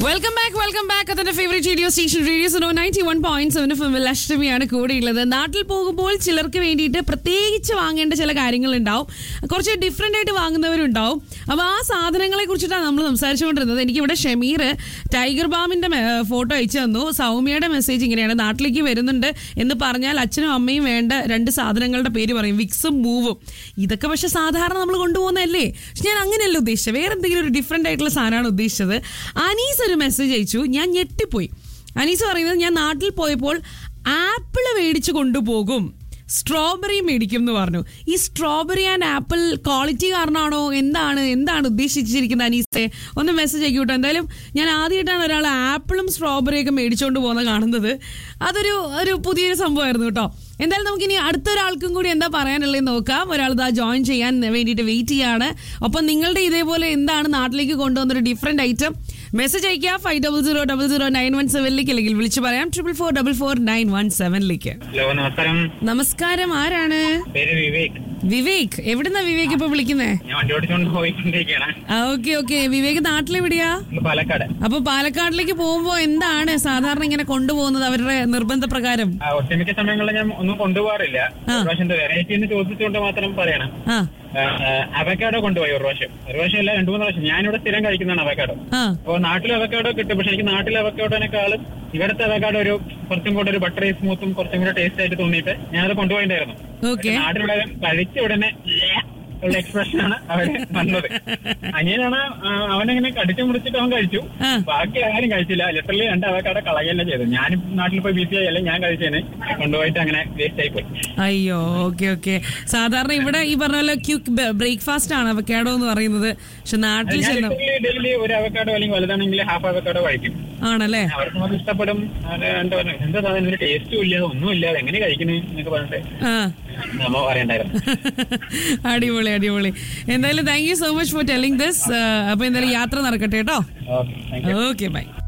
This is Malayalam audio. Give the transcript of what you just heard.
വെൽക്കം ബാക്ക് വെൽക്കം ബാക്ക് അതിന്റെ favourite radio station radio so ninety one point seven ഫിമിൽ അഷ്ടമിയാണ് കൂടെയുള്ളത് നാട്ടിൽ പോകുമ്പോൾ ചിലർക്ക് വേണ്ടിയിട്ട് പ്രത്യേകിച്ച് വാങ്ങേണ്ട ചില കാര്യങ്ങൾ ഉണ്ടാവും കുറച്ച് ഡിഫറെന്റ് ആയിട്ട് വാങ്ങുന്നവരുണ്ടാവും അപ്പൊ ആ സാധനങ്ങളെ കുറിച്ചിട്ടാണ് നമ്മൾ സംസാരിച്ചുകൊണ്ടിരുന്നത് എനിക്ക് ഇവിടെ ഷമീർ ടൈഗർ ബാമിന്റെ ഫോട്ടോ അയച്ചു തന്നു സൗമ്യയുടെ മെസ്സേജ് ഇങ്ങനെയാണ് നാട്ടിലേക്ക് വരുന്നുണ്ട് എന്ന് പറഞ്ഞാൽ അച്ഛനും അമ്മയും വേണ്ട രണ്ട് സാധനങ്ങളുടെ പേര് പറയും വിക്സും മൂവും ഇതൊക്കെ പക്ഷെ സാധാരണ നമ്മൾ കൊണ്ടുപോകുന്നതല്ലേ പക്ഷെ ഞാൻ അങ്ങനെയല്ല ഉദ്ദേശിച്ചത് വേറെ എന്തെങ്കിലും ഒരു ഡിഫറെന്റ് ആയിട്ടുള്ള സാധനമാണ് ഉദ്ദേശിച്ചത് അനീസ് ഒരു മെസ്സേജ് അയച്ചു ഞാൻ ഞെട്ടിപ്പോയി അനീസ് പറയുന്നത് ഞാൻ നാട്ടിൽ പോയപ്പോൾ ആപ്പിൾ മേടിച്ചു കൊണ്ടുപോകും സ്ട്രോബെറി മേടിക്കും എന്ന് പറഞ്ഞു ഈ സ്ട്രോബെറി ആൻഡ് ആപ്പിൾ ക്വാളിറ്റി കാരണമാണോ എന്താണ് എന്താണ് ഉദ്ദേശിച്ചിരിക്കുന്നത് അനീസെ ഒന്ന് മെസ്സേജ് അയക്കൂട്ടോ എന്തായാലും ഞാൻ ആദ്യമായിട്ടാണ് ഒരാൾ ആപ്പിളും സ്ട്രോബെറിയൊക്കെ മേടിച്ചുകൊണ്ട് പോകുന്ന കാണുന്നത് അതൊരു ഒരു പുതിയൊരു സംഭവമായിരുന്നു കേട്ടോ എന്തായാലും നമുക്ക് ഇനി അടുത്തൊരാൾക്കും കൂടി എന്താ പറയാനുള്ളത് നോക്കാം ഒരാൾ ഇതാ ജോയിൻ ചെയ്യാൻ വേണ്ടിയിട്ട് വെയിറ്റ് ചെയ്യാണ് ഒപ്പം നിങ്ങളുടെ ഇതേപോലെ എന്താണ് നാട്ടിലേക്ക് കൊണ്ടുവന്നൊരു ഡിഫറെന്റ് ഐറ്റം മെസ്സേജ് അയക്കുക five double zero double zero nine one സെവനിലേക്ക് അല്ലെങ്കിൽ വിളിച്ച് പറയാം triple four double four nine one സെവനിലേക്ക് ഹലോ നമസ്കാരം നമസ്കാരം ആരാണ് പേര് വിവേക് വിവേക് എവിടുന്നാ വിവേക് ഇപ്പൊ വിളിക്കുന്നേ ഞാൻ വണ്ടി ഓടിച്ചുകൊണ്ട് പോയിക്കൊണ്ടിരിക്കുകയാണ് ആ ഓക്കെ ഓക്കെ വിവേക് നാട്ടിലെവിടെയാ ഇന്ന് പാലക്കാട് അപ്പൊ പാലക്കാട്ടിലേക്ക് പോകുമ്പോ എന്താണ് സാധാരണ ഇങ്ങനെ കൊണ്ടുപോകുന്നത് അവരുടെ നിർബന്ധ പ്രകാരം ആ, ഒട്ടുമിക്ക സമയങ്ങളിൽ ഞാൻ ഒന്നും കൊണ്ടുപോകാറില്ല ഒരു പ്രാവശ്യം വെറൈറ്റി എന്ന് ചോദിച്ചുകൊണ്ട് മാത്രം പറയണം ആ അവക്കാടോ കൊണ്ടുപോയി ഒരു പ്രാവശ്യം ഒരു പ്രാവശ്യം അല്ല രണ്ടു മൂന്ന് പ്രാവശ്യം ഞാനിവിടെ സ്ഥിരം കഴിക്കുന്നതാണ് അവക്കാടോ ആ അപ്പോൾ നാട്ടിൽ അവക്കാടോ കിട്ടും പക്ഷെ എനിക്ക് നാട്ടിലെ അവക്കാടോനേക്കാളും ഇവിടുത്തെ അവക്കാടോ ഒരു കുറച്ചും കൂടെ ഒരു ബട്ടറി സ്മൂത്തും കുറച്ചും കൂടെ ടേസ്റ്റ് ആയിട്ട് തോന്നിയിട്ട് ഞാനത് കൊണ്ടുപോയിണ്ടായിരുന്നു ഓക്കെ നാട്ടിലുള്ള കഴിച്ച ഉടനെ "ല്ലേ" ഉള്ള എക്സ്പ്രഷൻ ആണ് അവര് വന്നത് അനിയനാണ് ആ, അവനങ്ങനെ കടിച്ചു മുറിച്ചിട്ട് അവൻ കഴിച്ചു ആ. ബാക്കി ആരും കഴിച്ചില്ല ലിറ്ററലി രണ്ട് അവക്കാടെ കളയല്ല ചെയ്തത് ഞാനും നാട്ടിൽ പോയി ബിസി ആയി അല്ലെങ്കിൽ ഞാൻ കഴിച്ചേനെ കൊണ്ടുപോയിട്ട് അങ്ങനെ വേസ്റ്റ് ആയി പോയി അയ്യോ ഓക്കെ ഓക്കെ സാധാരണ ഇവിടെ ഈ പറഞ്ഞ പോലെ ക്യൂക്ക് ബ്രേക്ക്ഫാസ്റ്റ് ആണ് അവക്കാഡോ എന്ന് പറയുന്നത് പക്ഷെ നാട്ടിൽ ഞാൻ ചെന്ന ലിറ്ററലി ഡെയിലി ഒരു അവക്കാടോ അല്ലെങ്കിൽ വലുതാണെങ്കിൽ ഹാഫ് അവക്കാടോ കഴിക്കും ആണല്ലേ അവർക്കും അത് ഇഷ്ടപ്പെടും അത് എന്താ പറയുക എന്താ സാധനം ഇതിന് ടേസ്റ്റും ഇല്ല ഒന്നും ഇല്ല അത് എങ്ങനെ കഴിക്കുന്നത് എന്നൊക്കെ പറഞ്ഞിട്ട് ആ നമ്മ പറയണ്ടായിരുന്നു അടിപൊളി അടിപൊളി എന്തായാലും thank you so much for telling this അപ്പൊ എന്തായാലും യാത്ര നടക്കട്ടെ കേട്ടോ okay thank you okay by